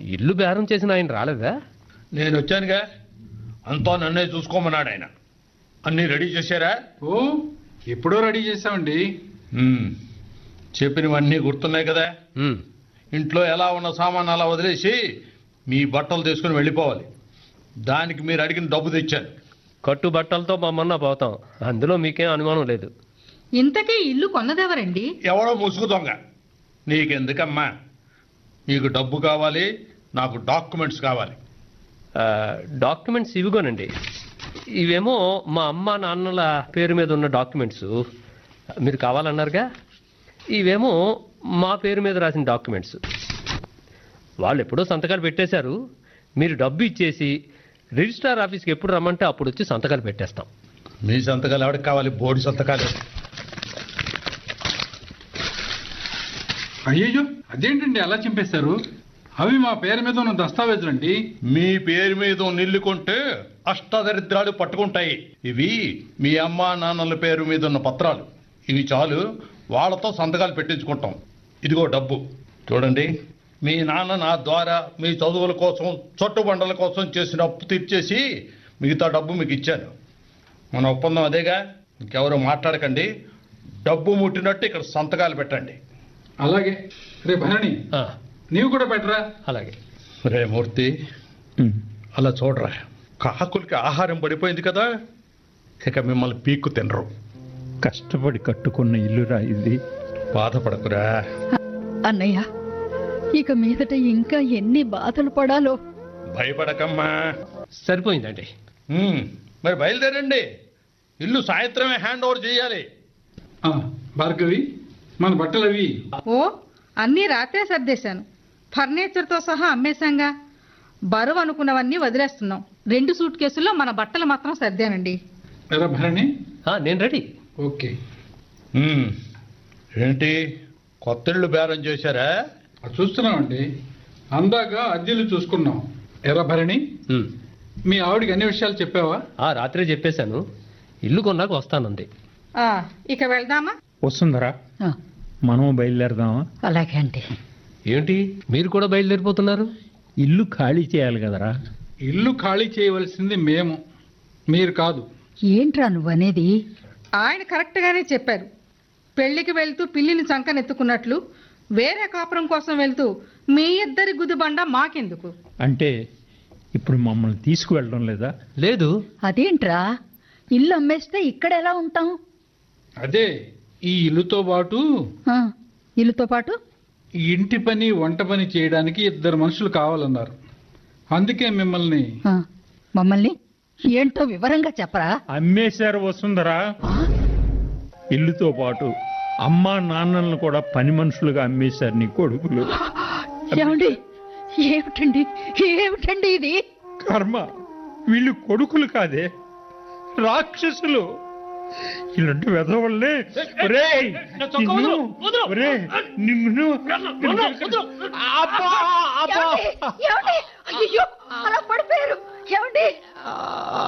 ఇల్లు బేరం చేసిన ఆయన రాలేదా నేను వచ్చానుగా అంతా నన్నే చూసుకోమన్నాడు ఆయన అన్నీ రెడీ చేశారా ఓ ఎప్పుడో రెడీ చేసామండి ఉమ్, చెప్పినవన్నీ గుర్తున్నాయి కదా ఉమ్, ఇంట్లో ఎలా ఉన్న సామాన్ అలా వదిలేసి మీ బట్టలు తీసుకుని వెళ్ళిపోవాలి దానికి మీరు అడిగిన డబ్బు తెచ్చాను కట్టు బట్టలతో మమ్మల్ని పోతాం అందులో మీకేం అనుమానం లేదు ఇంతకీ ఇల్లు కొన్నదెవరండి ఎవడో ముసుగు దొంగ నీకెందుకమ్మా నీకు డబ్బు కావాలి నాకు డాక్యుమెంట్స్ కావాలి ఆ, డాక్యుమెంట్స్ ఇవిగోనండి ఇవేమో మా అమ్మ నాన్నల పేరు మీద ఉన్న డాక్యుమెంట్స్ మీరు కావాలన్నారుగా ఇవేమో మా పేరు మీద రాసిన డాక్యుమెంట్స్ వాళ్ళు ఎప్పుడో సంతకాలు పెట్టేశారు మీరు డబ్బు ఇచ్చేసి రిజిస్ట్రార్ ఆఫీస్కి ఎప్పుడు రమ్మంటే అప్పుడు వచ్చి సంతకాలు పెట్టేస్తాం మీ సంతకాలు ఎవరికి కావాలి బోర్డు సంతకాలు అయ్యయ్యో అదేంటండి అలా చింపేశారు అవి మా పేరు మీద ఉన్న దస్తావేజులండి మీ పేరు మీద నిల్లు కొంటే అష్టదరిద్రాలు పట్టుకుంటాయి ఇవి మీ అమ్మ నాన్నల పేరు మీద ఉన్న పత్రాలు ఇవి చాలు వాళ్ళతో సంతకాలు పెట్టించుకుంటాం ఇదిగో డబ్బు చూడండి మీ నాన్న నా ద్వారా మీ చదువుల కోసం చుట్టుబండల కోసం చేసిన అప్పు తీర్చేసి మిగతా డబ్బు మీకు ఇచ్చాను మన ఒప్పందం అదేగా ఇంకెవరు మాట్లాడకండి డబ్బు ముట్టినట్టు ఇక్కడ సంతకాలు పెట్టండి అలాగే రే భరణి ఆ, నీవు కూడా పెట్టరా అలాగే రే మూర్తి అలా చూడరా కాకులకి ఆహారం పడిపోయింది కదా ఇక మిమ్మల్ని పీక్కు తినరు కష్టపడి కట్టుకున్న ఇల్లురా ఇది బాధపడకురా అన్నయ్య ఇక మీదట ఇంకా ఎన్ని బాధలు పడాలో భయపడకమ్మా సరిపోయిందండి ఉమ్, మరి బయలుదేరండి ఇల్లు సాయంత్రమే హ్యాండ్ ఓవర్ చేయాలి ఆ, భార్గవి మన బట్టలు అవి ఓ అన్నీ రాత్రే సర్దేశాను ఫర్నిచర్తో సహా అమ్మేశాంగా బరువు అనుకున్నవన్నీ వదిలేస్తున్నాం రెండు సూట్ కేసుల్లో మన బట్టలు మాత్రం సర్దానండి ఎరా భరణి ఆ, నేను రెడీ ఓకే ఉమ్, ఏంటి కొత్త ఇల్లు బేరం చేశారా అది చూస్తున్నామండి అందాక అద్దెలు చూసుకున్నాం ఎరా భరణి ఉమ్. మీ ఆవిడకి అన్ని విషయాలు చెప్పావా ఆ రాత్రే చెప్పేశాను ఇల్లు కొన్నాక వస్తానంది ఆ, ఇక వెళ్దామా వస్తుందరా ఆ, మనం బయలుదేరదామా అలాగే అండి ఏంటి మీరు కూడా బయలుదేరిపోతున్నారు ఇల్లు ఖాళీ చేయాలి కదరా ఇల్లు ఖాళీ చేయవలసింది మేము మీరు కాదు ఏంట్రా నువ్వనేది ఆయన కరెక్ట్గానే చెప్పారు పెళ్లికి వెళ్తూ పిల్లిని చంకనెత్తుకున్నట్లు వేరే కాపురం కోసం వెళ్తూ మీ ఇద్దరి గుదిబండ మాకెందుకు అంటే ఇప్పుడు మమ్మల్ని తీసుకువెళ్ళడం లేదా లేదు అదేంట్రా ఇల్లు అమ్మేస్తే ఇక్కడ ఎలా ఉంటాం అదే ఈ ఇల్లుతో పాటు ఆ, ఇల్లుతో పాటు ఈ ఇంటి పని వంట పని చేయడానికి ఇద్దరు మనుషులు కావాలన్నారు అందుకే మిమ్మల్ని ఆ, మమ్మల్ని ఏంటో వివరంగా చెప్పరా అమ్మేశారు వస్తుందరా ఇల్లుతో పాటు అమ్మా నాన్నలను కూడా పని మనుషులుగా అమ్మేశారు నీ కొడుకులు ఏమండి ఏమిటండి ఏమిటండి ఇది కర్మ వీళ్ళు కొడుకులు కాదే రాక్షసులు ఇలాంటి వెధవల్లే ఒరేయ్, నిన్ను- ఒరేయ్, నిన్ను అబ్బా, అబ్బా. ఏమండి? ఏమండి? అయ్యయ్యో, అలా పడిపోయారు ఏమండి